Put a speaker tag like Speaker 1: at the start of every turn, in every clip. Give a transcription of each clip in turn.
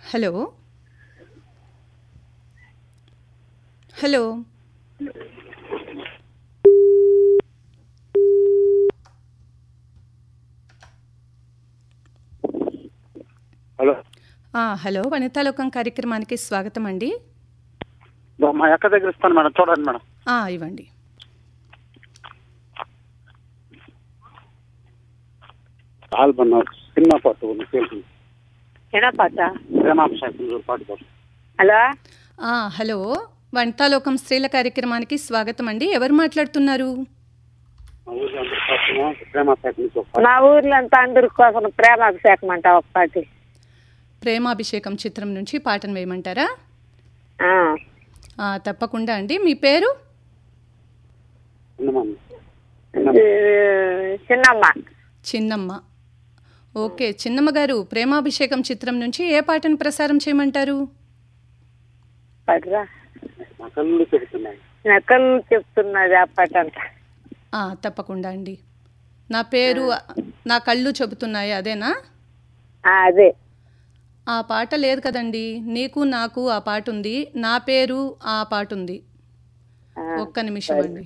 Speaker 1: Hello hello
Speaker 2: hello
Speaker 1: ఆ, hello వనితాలోకం కార్యక్రమానికి స్వాగతం అండి
Speaker 2: దో మా అక్క దగ్గర ఇస్తాను మేడం చూడండి మేడం
Speaker 1: ఆ, ఇవ్వండి
Speaker 2: ఆల్బమ్ సినిమా పాట ఉంది తెలుసు
Speaker 3: ಏನಪ್ಪಾತ
Speaker 2: ప్రేమాభిషేకం పాట పాడు
Speaker 3: హలో
Speaker 1: ఆ, హలో వనితాలోకం స్త్రీల కార్యక్రమానికి స్వాగతం అండి ఎవరు మాట్లాడుతున్నారు
Speaker 2: మా ఊళ్ళో అందరి కోసము ప్రేమాభిషేకం నుంచి ఒక పాట.
Speaker 3: మా ఊర్లో అంతా అందరి కోసం ప్రేమాభిషేకం అంట ఒక పాటి
Speaker 1: ప్రేమాభిషేకం చిత్రం నుంచి పాటను వేయమంటారా
Speaker 3: ఆ,
Speaker 1: ఆ, తప్పకుండా అండి మీ పేరు
Speaker 2: ఉన్నమా?
Speaker 3: ఇది చిన్నమ్మ
Speaker 1: చిన్నమ్మ ఓకే చిన్నమ్మ గారు ప్రేమాభిషేకం చిత్రం నుంచి ఏ పాటను ప్రసారం చేయమంటారు
Speaker 3: పడరా
Speaker 2: మా కళ్ళు చెబుతున్నాయి
Speaker 3: నకలు చెప్తున్నది ఆ పాట అంట
Speaker 1: ఆ, తప్పకుండా అండి నా పేరు నా కళ్ళు చెబుతున్నాయి అదేనా
Speaker 3: ఆ, అదే
Speaker 1: ఆ పాట లేదు కదండి నీకు నాకు ఆ పాట ఉంది నా పేరు ఆ పాట ఉంది
Speaker 3: ఆ,
Speaker 1: ఒక్క నిమిషం అండి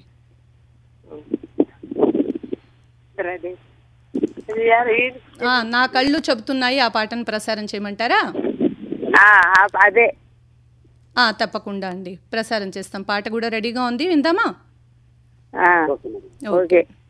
Speaker 3: అదే. ఇది ఎవరు? ఈ-
Speaker 1: ఆ, నా కళ్ళు చెబుతున్నాయి ఆ పాటను ప్రసారం చేయమంటారా
Speaker 3: ఆ, ఆ, అదే
Speaker 1: ఆ, తప్పకుండా అండి ప్రసారం చేస్తాం పాట కూడా రెడీగా ఉంది విందామా
Speaker 3: ఆ,
Speaker 2: ఓకే మేడం
Speaker 1: ఓకే
Speaker 3: ఓకే